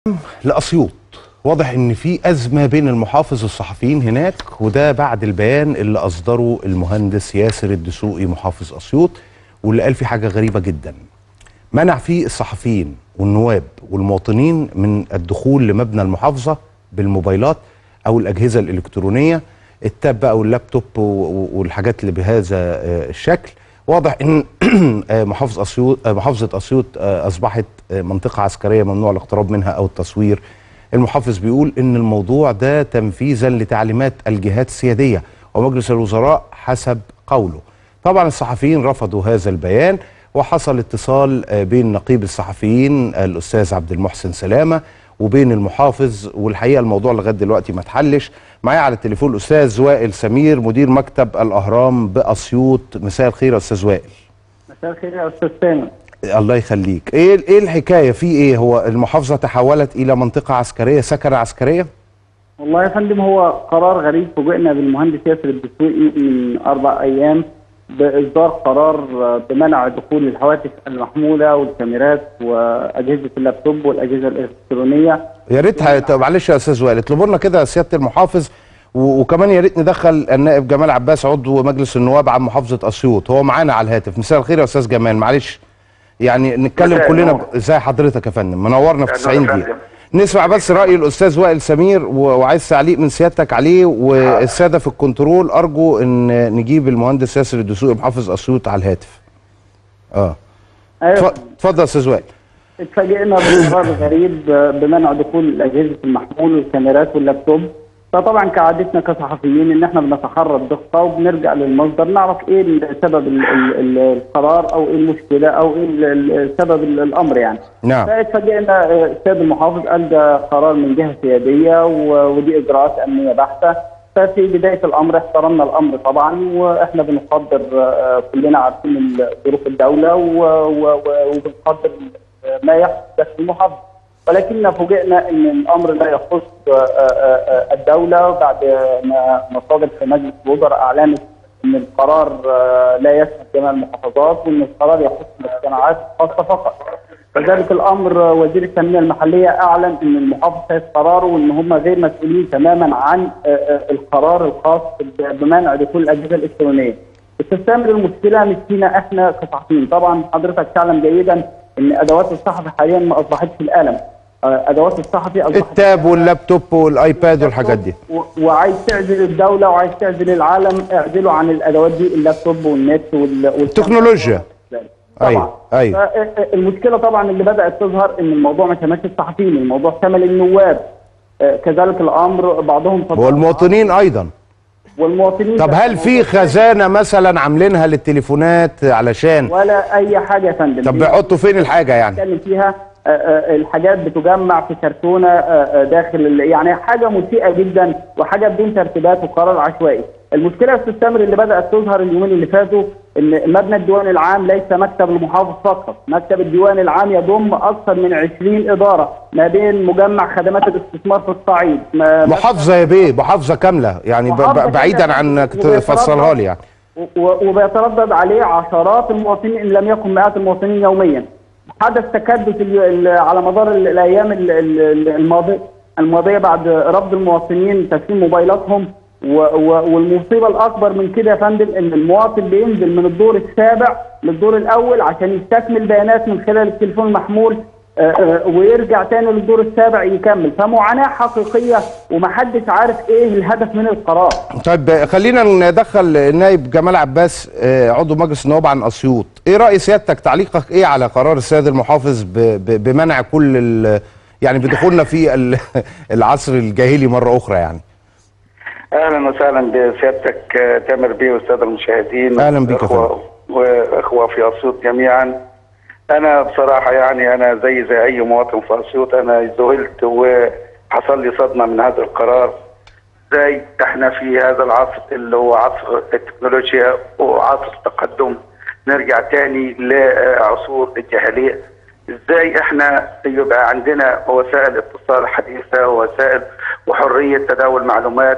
لأسيوط واضح ان في ازمه بين المحافظ والصحفيين هناك وده بعد البيان اللي اصدره المهندس ياسر الدسوقي محافظ اسيوط واللي قال فيه حاجه غريبه جدا منع فيه الصحفيين والنواب والمواطنين من الدخول لمبنى المحافظه بالموبايلات او الاجهزه الالكترونيه التاب بقى واللابتوب و- و- والحاجات اللي بهذا آه، الشكل واضح ان آه، محافظ اسيوط آه، محافظه اسيوط آه، اصبحت آه، منطقه عسكريه ممنوع الاقتراب منها او التصوير المحافظ بيقول ان الموضوع ده تنفيذا لتعليمات الجهات السياديه ومجلس الوزراء حسب قوله طبعا الصحفيين رفضوا هذا البيان وحصل اتصال آه، بين نقيب الصحفيين آه، الاستاذ عبد المحسن سلامه وبين المحافظ والحقيقه الموضوع لغايه دلوقتي ما اتحلش معايا على التليفون الاستاذ وائل سمير مدير مكتب الاهرام باسيوط مساء الخير يا استاذ وائل مساء الخير يا استاذ سامي الله يخليك ايه ايه الحكايه في ايه هو المحافظه تحولت الى منطقه عسكريه سكنه عسكريه والله يا فندم هو قرار غريب فوجئنا بالمهندس ياسر الدسوقي من اربع ايام باصدار قرار بمنع دخول الهواتف المحموله والكاميرات واجهزه اللابتوب والاجهزه الالكترونيه يا ريت ه- طب معلش يا استاذ وائل اطلبوا لنا كده سياده المحافظ و- وكمان يا ريت ندخل النائب جمال عباس عضو مجلس النواب عن محافظه اسيوط هو معانا على الهاتف مساء الخير يا استاذ جمال معلش يعني نتكلم مساء كلنا النور. ب- ازاي حضرتك يا فندم منورنا في أهلا 90 وسهلا. دقيقه نسمع بس راي الاستاذ وائل سمير و- وعايز تعليق من سيادتك عليه والساده في الكنترول ارجو ان نجيب المهندس ياسر الدسوقي محافظ اسيوط على الهاتف اه ايوه اتف- اتفضل يا استاذ وائل اتفاجئنا بقرار غريب بمنع دخول اجهزه المحمول والكاميرات واللابتوب فطبعا كعادتنا كصحفيين ان احنا بنتحرى الدقه وبنرجع للمصدر نعرف ايه سبب ال- ال- ال- القرار او ايه المشكله او ايه ال- ال- سبب ال- الامر يعني نعم فاتفاجئنا آه، السيد المحافظ قال ده قرار من جهه سياديه و- ودي اجراءات امنيه بحته ففي بدايه الامر احترمنا الامر طبعا واحنا بنقدر آه، كلنا عارفين ال- ظروف الدوله و- و- و- وبنقدر ما يحدث داخل المحافظه ولكننا فوجئنا ان الامر لا يخص آه، آه، آه، الدوله بعد ما مصادر في مجلس الوزراء اعلنت ان القرار آه، لا يشمل جميع المحافظات وان القرار يخص المجتمعات الخاصه فقط. كذلك الامر آه، وزير التنميه المحليه اعلن ان المحافظ سيد قراره وان هم غير مسؤولين تماما عن آه، آه، القرار الخاص ب- بمنع دخول الاجهزه الالكترونيه. استثمر المشكله مش فينا احنا كصحفيين، طبعا حضرتك تعلم جيدا ان ادوات الصحفي حاليا ما اصبحتش في القلم. آه، ادوات الصحفي اصبحت التاب واللابتوب والايباد والحاجات دي و- وعايز تعزل الدوله وعايز تعزل العالم اعزلوا عن الادوات دي اللابتوب والنت وال التكنولوجيا. طبعا أيوة، أيوة. ف- المشكله طبعا اللي بدات تظهر ان الموضوع ما شملش الصحفيين الموضوع شمل النواب آه، كذلك الامر بعضهم تطرق- والمواطنين ايضا والمواطنين طب هل في خزانه مثلا عاملينها للتليفونات علشان ولا اي حاجه يا فندم طب دي بيحطوا فين الحاجه يعني بنتكلم فيها آه، آه، الحاجات بتجمع في كرتونه آه، آه، داخل ال- يعني حاجه مسيئه جدا وحاجه بدون ترتيبات وقرار عشوائي. المشكله يا استاذ سامر اللي بدات تظهر اليومين اللي فاتوا ان مبنى الديوان العام ليس مكتب المحافظ فقط، مكتب الديوان العام يضم اكثر من 20 اداره ما بين مجمع خدمات الاستثمار في الصعيد ما- محافظه يا بيه محافظه كامله يعني ب- محافظة ب- بعيدا كاملة. عن انك وبيتردد- تفصلها لي يعني و- وبيتردد عليه عشرات المواطنين ان لم يكن مئات المواطنين يوميا. حدث تكدس ال- ال- على مدار ال- الايام ال- ال- الماضيه الماضيه بعد رفض المواطنين تسليم موبايلاتهم و- و- والمصيبه الاكبر من كده يا فندم ان المواطن بينزل من الدور السابع للدور الاول عشان يستكمل بيانات من خلال التليفون المحمول آه، آه، ويرجع تاني للدور السابع يكمل فمعاناه حقيقيه ومحدش عارف ايه الهدف من القرار. طيب خلينا ندخل النائب جمال عباس آه، عضو مجلس النواب عن اسيوط ايه راي سيادتك تعليقك ايه على قرار السيد المحافظ ب- ب- بمنع كل ال- يعني بدخولنا في ال- العصر الجاهلي مره اخرى يعني اهلا وسهلا بسيادتك آه، تامر بيه والساده المشاهدين أهلا بك يا اخوه واخوه في اسيوط جميعا انا بصراحه يعني انا زي زي اي مواطن في اسيوط انا ذهلت وحصل لي صدمه من هذا القرار ازاي احنا في هذا العصر اللي هو عصر التكنولوجيا وعصر التقدم نرجع تاني لعصور الجاهليه ازاي احنا يبقى عندنا وسائل اتصال حديثه ووسائل وحريه تداول معلومات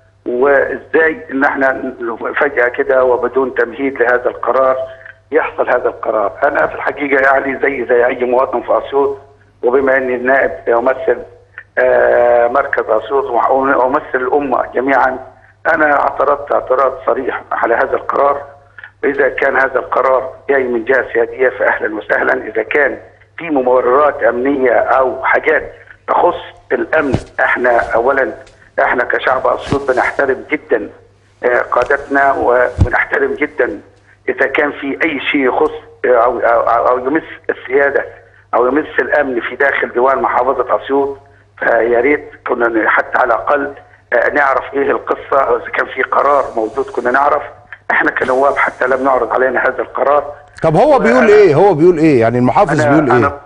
وازاي ان احنا فجاه كده وبدون تمهيد لهذا القرار يحصل هذا القرار انا في الحقيقه يعني زي زي اي مواطن في اسيوط وبما اني النائب يمثل آه، مركز اسيوط وح- وامثل الامه جميعا انا اعترضت اعتراض صريح على هذا القرار اذا كان هذا القرار جاي من جهه سياديه فاهلا وسهلا اذا كان في مبررات امنيه او حاجات تخص الامن احنا اولا احنا كشعب اسيوط بنحترم جدا آه، قادتنا وبنحترم جدا اذا كان في اي شيء يخص آه، او او, أو أو يمس السياده او يمس الامن في داخل ديوان محافظه اسيوط فيا ريت كنا حتى على الاقل آه، نعرف ايه القصه او اذا كان في قرار موجود كنا نعرف احنا كنواب حتى لم يعرض علينا هذا القرار طب هو بيقول ايه هو بيقول ايه يعني المحافظ انا بيقول ايه انا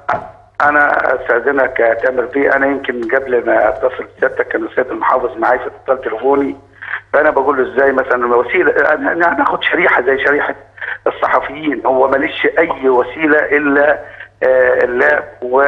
انا استاذنك يا تامر بيه انا يمكن قبل ما اتصل بسيادتك كان الاستاذ المحافظ معايا في اتصال تليفوني فانا بقول له ازاي مثلا وسيله أنا- أنا ناخد شريحه زي شريحه الصحفيين هو ماليش اي وسيله الا آه، اللاب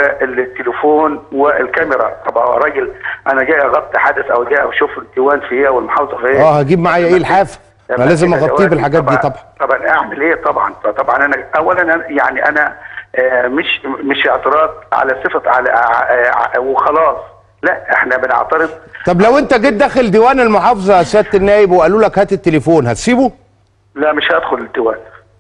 والتليفون والكاميرا طبعا هو راجل انا جاي اغطي حدث او جاي اشوف الديوان في ايه والمحافظه في ايه اه هجيب معايا ايه الحافه انا لازم اغطيه بالحاجات دي طبعا طبعا اعمل ايه طبعا طبعا انا اولا أنا يعني انا آه، مش مش اعتراض على صفه على آه، آه، وخلاص لا احنا بنعترض طب لو انت جيت داخل ديوان المحافظه يا سياده النائب وقالوا لك هات التليفون هتسيبه لا مش هدخل الديوان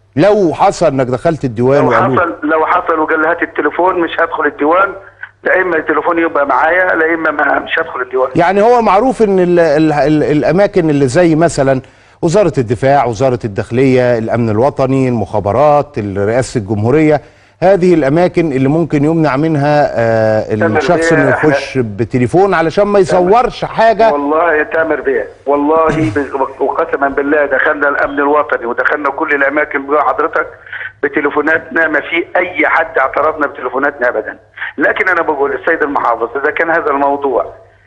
لو حصل انك دخلت الديوان لو وقالوا حصل لو حصل وقال لي هات التليفون مش هدخل الديوان لا اما التليفون يبقى معايا لا اما ما مش هدخل الديوان يعني هو معروف ان ال ال ال الاماكن اللي زي مثلا وزاره الدفاع وزاره الداخليه الامن الوطني المخابرات رئاسه الجمهوريه هذه الاماكن اللي ممكن يمنع منها آه تمام، الشخص هي انه إحنا- يخش بتليفون علشان ما يصورش حاجه والله يا تامر بيه والله ب- وقسما بالله دخلنا الامن الوطني ودخلنا كل الاماكن بقى حضرتك بتليفوناتنا ما في اي حد اعترضنا بتليفوناتنا ابدا لكن انا بقول للسيد المحافظ اذا كان هذا الموضوع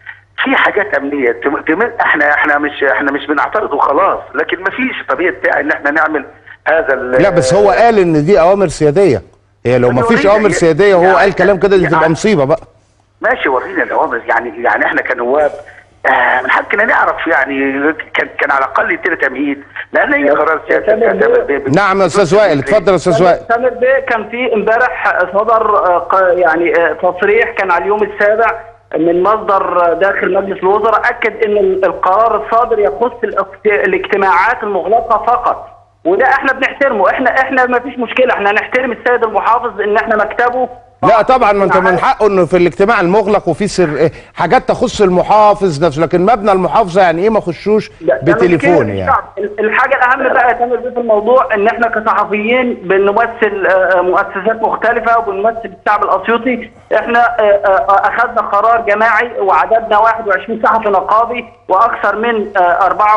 في حاجات امنيه تم- تم- احنا احنا مش احنا مش بنعترض وخلاص لكن ما فيش طبيعه داعي ان احنا نعمل هذا ال- لا بس هو قال ان دي اوامر سياديه هي لو ما طب فيش ورينا اوامر يا- سياديه وهو يعني- قال كلام كده دي تبقى يعني- مصيبه بقى ماشي ورينا الاوامر يعني يعني احنا كنواب آه من حقنا نعرف يعني كان كان على الاقل يدينا تمهيد لان هي قرار سياسي تامر تعتبر بيه. بيه- نعم يا استاذ وائل اتفضل يا استاذ وائل سامر بيه كان في امبارح صدر آه، ق- يعني آه، تصريح كان على اليوم السابع من مصدر آه، داخل مجلس الوزراء اكد ان ال- القرار الصادر يخص الاقت- الاجتماعات المغلقه فقط وده احنا بنحترمه احنا احنا ما فيش مشكله احنا نحترم السيد المحافظ ان احنا مكتبه لا طبعا ما انت من حقه انه في الاجتماع المغلق وفي سر إيه، حاجات تخص المحافظ نفسه لكن مبنى المحافظه يعني ايه ما خشوش ده- ده بتليفون مشكلة يعني الشعب. الحاجه الاهم بقى يا تامر بيه في الموضوع ان احنا كصحفيين بنمثل آه، مؤسسات مختلفه وبنمثل الشعب الاسيوطي احنا آه، آه، اخذنا قرار جماعي وعددنا 21 صحفي نقابي واكثر من آه،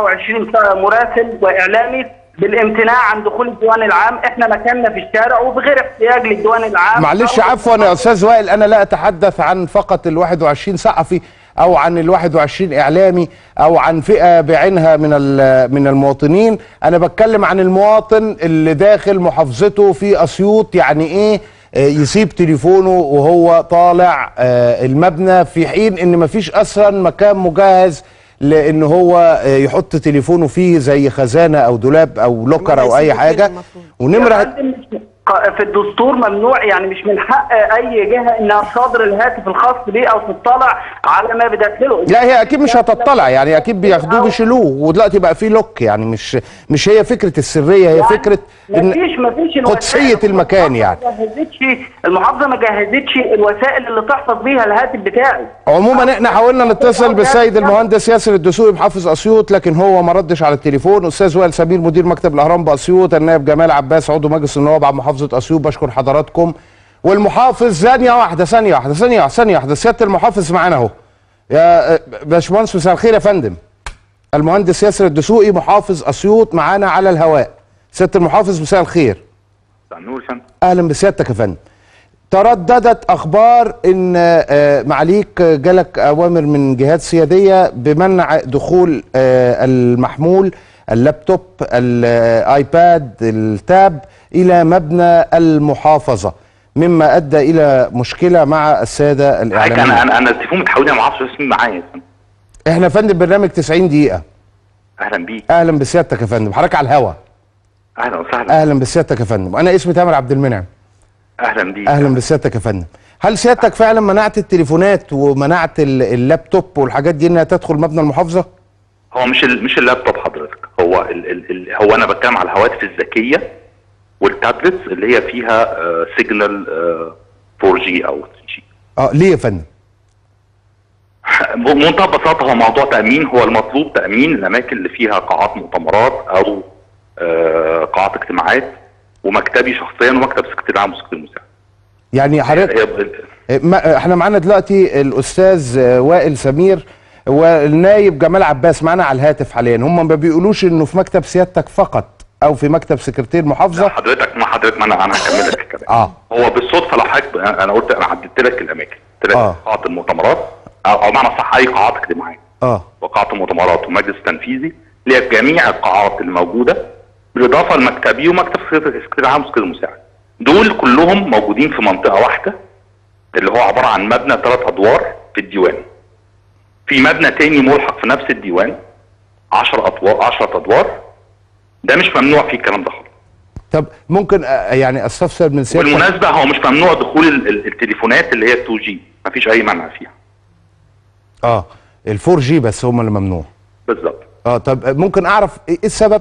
24 مراسل واعلامي بالامتناع عن دخول الديوان العام احنا مكاننا في الشارع وبغير احتياج للديوان العام معلش أو- عفوا يا استاذ وائل انا لا اتحدث عن فقط ال 21 صحفي او عن ال 21 اعلامي او عن فئه بعينها من ال- من المواطنين انا بتكلم عن المواطن اللي داخل محافظته في اسيوط يعني ايه آه، يسيب تليفونه وهو طالع آه، المبنى في حين ان مفيش اصلا مكان مجهز لان هو آه، يحط تليفونه فيه زي خزانه او دولاب او لوكر او اي حاجه ونمره يا فندم مش- ق- في الدستور ممنوع يعني مش من حق اي جهه انها تصادر الهاتف الخاص بيه او تطلع على ما بداخله لا هي اكيد مش هتطلع يعني اكيد بياخدوه بيشيلوه ودلوقتي بقى في لوك يعني مش مش هي فكره السريه هي فكره ان مفيش مفيش الوسائل. قدسيه المكان يعني المحافظة ما جهزتش المحافظه ما جهزتش الوسائل اللي تحفظ بيها الهاتف بتاعي عموما احنا حاولنا نتصل بالسيد المهندس ياسر الدسوقي محافظ اسيوط لكن هو ما ردش على التليفون استاذ وائل سمير مدير مكتب الاهرام باسيوط النائب جمال عباس عضو مجلس النواب عن محافظه اسيوط بشكر حضراتكم والمحافظ ثانيه واحده ثانيه واحده ثانيه واحده ثانيه واحده سياده المحافظ معانا اهو يا آه، باشمهندس مساء الخير يا فندم المهندس ياسر الدسوقي محافظ اسيوط معانا على الهواء سياده المحافظ مساء الخير مساء النور فندم اهلا بسيادتك يا فندم ترددت اخبار ان آه، معاليك جالك اوامر من جهات سياديه بمنع دخول آه، المحمول اللابتوب الايباد التاب الى مبنى المحافظه مما ادى الى مشكله مع الساده حضرتك الاعلاميين انا انا انا التليفون متحولني ما اعرفش اسمي معايا يا فندم احنا يا فندم برنامج 90 دقيقه اهلا بيك اهلا بسيادتك يا فندم حضرتك على الهوا اهلا وسهلا اهلا بسيادتك يا فندم انا اسمي تامر عبد المنعم اهلا بيك اهلا بسيادتك يا فندم هل سيادتك فعلا منعت التليفونات ومنعت ال- اللابتوب والحاجات دي انها تدخل مبنى المحافظه هو مش ال... مش اللابتوب حضرتك هو ال... ال... ال... هو انا بتكلم على الهواتف الذكيه والتابلتس اللي هي فيها سيجنال 4 جي او 3 جي اه ليه يا فندم بمنتهى البساطه هو موضوع تامين هو المطلوب تامين الاماكن اللي فيها قاعات مؤتمرات او آه، قاعات اجتماعات ومكتبي شخصيا ومكتب سكرتير العام وسكرتير المساعد يعني حضرتك هي ب- ما احنا معانا دلوقتي الاستاذ آه، وائل سمير والنايب جمال عباس معانا على الهاتف حاليا هم ما بيقولوش انه في مكتب سيادتك فقط او في مكتب سكرتير لا محافظه حضرتك ما حضرتك ما انا انا هكمل لك الكلام اه هو بالصدفه لو حضرتك انا قلت انا عددت لك الاماكن قلت لك آه. قاعات المؤتمرات او أو معنى صح اي قاعات اجتماعيه اه وقاعة المؤتمرات ومجلس التنفيذي اللي هي جميع القاعات الموجودة بالإضافة لمكتبي ومكتب سكرتير العام وسكرتير المساعد دول كلهم موجودين في منطقة واحدة اللي هو عبارة عن مبنى ثلاث أدوار في الديوان في مبنى تاني ملحق في نفس الديوان 10 أدوار 10 أدوار ده مش ممنوع فيه الكلام ده خالص طب ممكن آه، يعني استفسر من سيادتك بالمناسبة هو مش ممنوع دخول ال- ال- التليفونات اللي هي 2 جي مفيش أي منع فيها اه الفور جي بس هم اللي ممنوع بالظبط اه طب آه، ممكن اعرف ايه السبب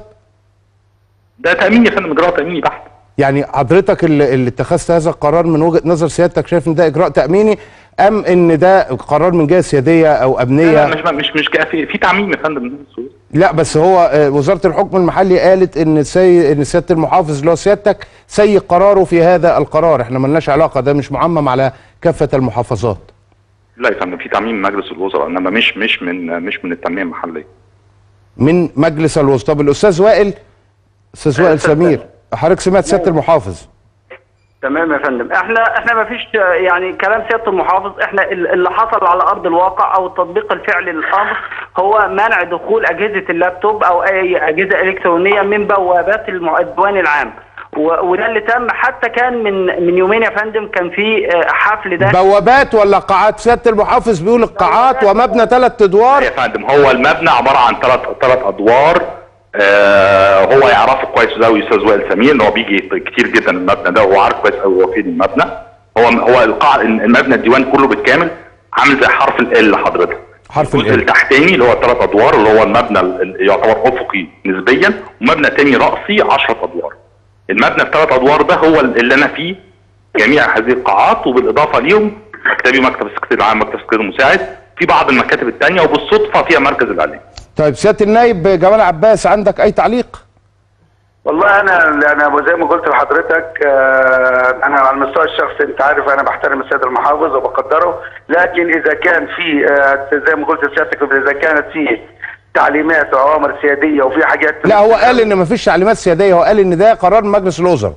ده تأمين يا فندم إجراء تأميني بحت يعني حضرتك اللي, اللي اتخذت هذا القرار من وجهه نظر سيادتك شايف ان ده اجراء تاميني ام ان ده قرار من جهه سياديه او امنيه لا لا مش مش مش كده، في في تعميم يا فندم من السويس لا بس هو آه، وزاره الحكم المحلي قالت ان سي ان سياده المحافظ اللي هو سيادتك سيء قراره في هذا القرار احنا ملناش علاقه ده مش معمم على كافه المحافظات لا يا فندم في تعميم من مجلس الوزراء انما مش مش من مش من التنميه المحليه من مجلس الوزراء طب الاستاذ وائل استاذ وائل سمير حضرتك سمعت سياده المحافظ تمام يا فندم احنا احنا ما فيش يعني كلام سياده المحافظ احنا ال- اللي حصل على ارض الواقع او التطبيق الفعلي للامر هو منع دخول اجهزه اللابتوب او اي اجهزه الكترونيه من بوابات الم- الديوان العام و- وده اللي تم حتى كان من من يومين يا فندم كان في آه، حفل ده بوابات ولا قاعات سياده المحافظ بيقول القاعات ومبنى ثلاث ادوار يا فندم هو المبنى عباره عن ثلاث ثلاث ادوار آه هو يعرفه كويس قوي استاذ وائل سمير ان هو بيجي كتير جدا المبنى ده وهو عارف كويس قوي هو فين المبنى هو هو القاع المبنى الديوان كله بالكامل عامل زي حرف ال حضرتك حرف الجزء ال. التحتاني اللي هو ثلاث ادوار اللي هو المبنى اللي يعتبر افقي نسبيا ومبنى تاني راسي 10 ادوار المبنى الثلاث ادوار ده هو اللي انا فيه جميع هذه القاعات وبالاضافه ليهم مكتبي ومكتب السكرتير العام مكتب السكرتير المساعد في بعض المكاتب الثانيه وبالصدفه فيها مركز الاعلام طيب سياده النائب جمال عباس عندك اي تعليق والله انا انا زي ما قلت لحضرتك آه، انا على المستوى الشخصي انت عارف انا بحترم السيد المحافظ وبقدره لكن اذا كان في آه، زي ما قلت لسيادتك اذا كانت في تعليمات واوامر سياديه وفي حاجات لا هو قال ان مفيش تعليمات سياديه هو قال ان ده قرار من مجلس الوزراء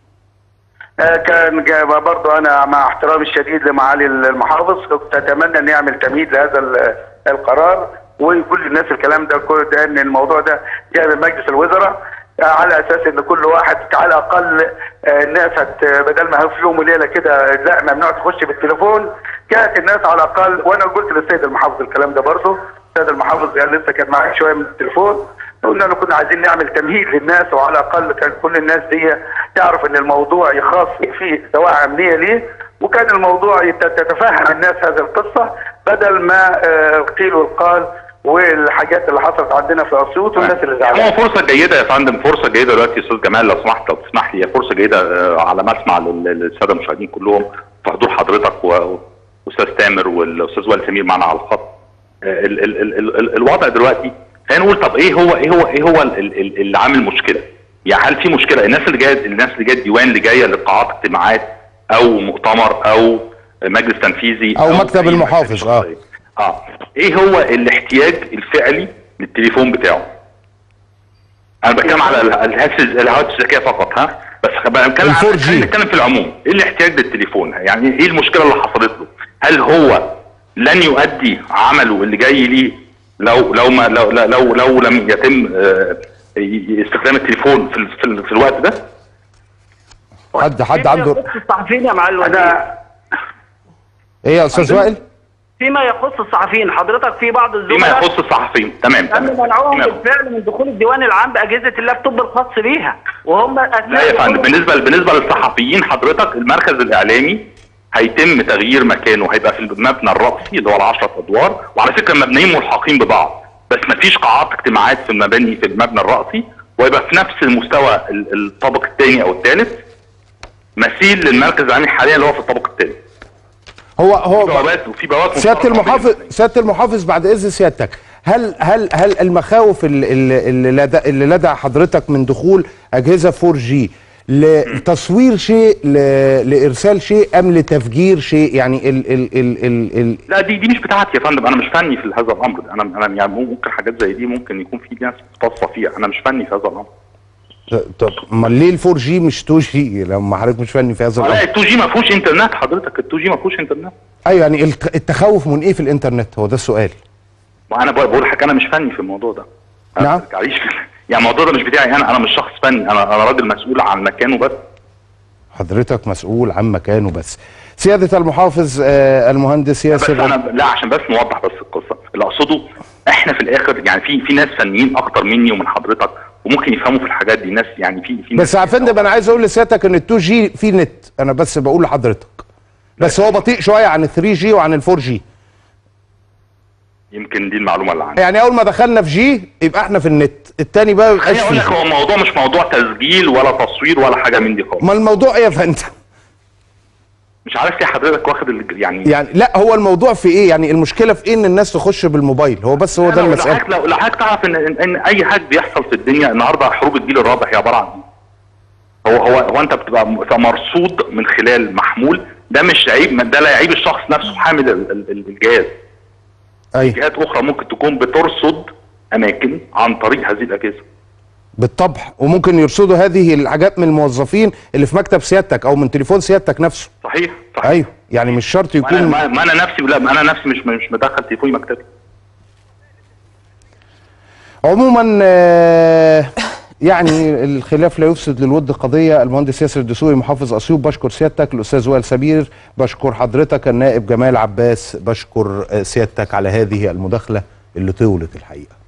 آه، كان جا- برضو انا مع احترامي الشديد لمعالي المحافظ كنت اتمنى ان يعمل تمهيد لهذا ال- القرار ويقول للناس الكلام ده كل ده ان الموضوع ده جاي من مجلس الوزراء آه، على اساس ان كل واحد على الاقل آه، الناس هت بدل ما هو في يوم وليله كده لا ممنوع تخش بالتليفون كانت الناس على الاقل وانا قلت للسيد المحافظ الكلام ده برضه السيد المحافظ قال لسه كان معايا شويه من التليفون قلنا له كنا عايزين نعمل تمهيد للناس وعلى الاقل كان كل الناس دي تعرف ان الموضوع يخاف فيه سواء امنيه ليه وكان الموضوع يت- تتفهم الناس هذه القصه بدل ما آه، القيل والقال والحاجات اللي حصلت عندنا في اسيوط والناس اللي هو زعلانه فرصه جيده يا فندم فرصه جيده دلوقتي يا استاذ جمال لو سمحت لو تسمح لي هي فرصه جيده آه، على مسمع لل- للساده المشاهدين كلهم في حضور حضرتك و- واستاذ تامر والاستاذ وائل سمير معنا على الخط آه، ال- ال- ال- ال- ال- الوضع دلوقتي خلينا نقول طب ايه هو ايه هو ايه هو ال- ال- ال- اللي عامل مشكله؟ يعني هل في مشكله الناس اللي جايه الناس اللي جايه الديوان اللي جايه لقاعات اجتماعات او مؤتمر او مجلس تنفيذي أو مكتب أي المحافظ، مكتب آه. شخصية. اه ايه هو الاحتياج الفعلي للتليفون بتاعه؟ انا بتكلم على ال- الهاتف الهواتف الذكيه فقط ها بس بتكلم ال 4G. على خلينا نتكلم في العموم ايه الاحتياج للتليفون يعني ايه المشكله اللي حصلت له هل هو لن يؤدي عمله اللي جاي ليه لو لو ما لو لو لو, لو لم يتم آه، ي- استخدام التليفون في, ال- في, ال- في الوقت ده حد حد فيما عنده يخص الصحفيين يا معالي الوزير انا ايه يا استاذ وائل فيما يخص الصحفيين حضرتك في بعض فيما الزملاء يخص الصحفيين تمام تم تمام منعهم فيما يخص- بالفعل من دخول الديوان العام باجهزه اللابتوب الخاص بيها وهم لا اثناء يا فندم دخولهم- بالنسبه بالنسبه للصحفيين حضرتك المركز الاعلامي هيتم تغيير مكانه هيبقى في المبنى الرأسي اللي هو العشرة ادوار وعلى فكره المبنيين ملحقين ببعض بس مفيش قاعات اجتماعات في المباني في المبنى الرأسي ويبقى في نفس المستوى ال- الطابق الثاني او الثالث مثيل للمركز العلمي حاليا اللي هو في الطابق الثاني هو هو بوابات وفي بوابات سياده مشتركة بين المحافظ الاثنين. سياده المحافظ بعد اذن سيادتك هل هل هل المخاوف اللي, اللي, اللي لدى اللي لدى حضرتك من دخول اجهزه 4 جي لتصوير شيء ل- لارسال شيء ام لتفجير شيء يعني ال ال ال ال, ال لا دي دي مش بتاعتي يا فندم انا مش فني في هذا الامر ده. انا انا يعني ممكن حاجات زي دي ممكن يكون في ناس مختصه فيها انا مش فني في هذا الامر طب امال ليه ال 4 جي مش 2 جي لما حضرتك مش فني في هذا لا الامر ال 2 جي ما فيهوش انترنت حضرتك ال 2 جي ما فيهوش انترنت ايوه يعني الت- التخوف من ايه في الانترنت هو ده السؤال وانا بقول بقول لحضرتك انا مش فني في الموضوع ده أنا نعم. ما ترجعليش في- يعني الموضوع ده مش بتاعي انا انا مش شخص فني انا انا راجل مسؤول عن مكانه بس حضرتك مسؤول عن مكانه بس سياده المحافظ آه المهندس بس ياسر انا لا عشان بس نوضح بس القصه اللي اقصده احنا في الاخر يعني في في ناس فنيين اكتر مني ومن حضرتك وممكن يفهموا في الحاجات دي ناس يعني في في بس ناس يا فندم انا عايز اقول لسيادتك ان ال 2 جي فيه نت انا بس بقول لحضرتك بس هو بطيء شويه عن ال 3 جي وعن ال 4 جي يمكن دي المعلومه اللي عندي يعني اول ما دخلنا في جي يبقى احنا في النت التاني بقى ما يبقاش خليني اقول لك فيه هو الموضوع مش موضوع تسجيل ولا تصوير ولا حاجه من دي خالص ما الموضوع ايه يا فندم مش عارف ليه حضرتك واخد ال- يعني يعني لا هو الموضوع في ايه يعني المشكله في ايه ان الناس تخش بالموبايل هو بس هو ده لو المساله حضرتك لو لو حضرتك تعرف ان ان إن اي حاجه بيحصل في الدنيا النهارده حروب الجيل الرابع هي عباره عن ايه؟ هو هو هو انت بتبقى م- بتبقى مرصود من خلال محمول ده مش عيب ده لا يعيب الشخص نفسه حامل ال- ال- ال- الجهاز ايوه جهات اخرى ممكن تكون بترصد اماكن عن طريق هذه الاجهزه بالطبع وممكن يرصدوا هذه الحاجات من الموظفين اللي في مكتب سيادتك او من تليفون سيادتك نفسه صحيح صحيح ايوه يعني مش شرط ما انا يكون ما ما انا نفسي لا ما انا نفسي مش مش مدخل تليفوني مكتبي عموما آه، يعني الخلاف لا يفسد للود قضيه المهندس ياسر الدسوقي محافظ اسيوط بشكر سيادتك الاستاذ وائل سمير بشكر حضرتك النائب جمال عباس بشكر آه، سيادتك على هذه المداخله اللي طولت الحقيقه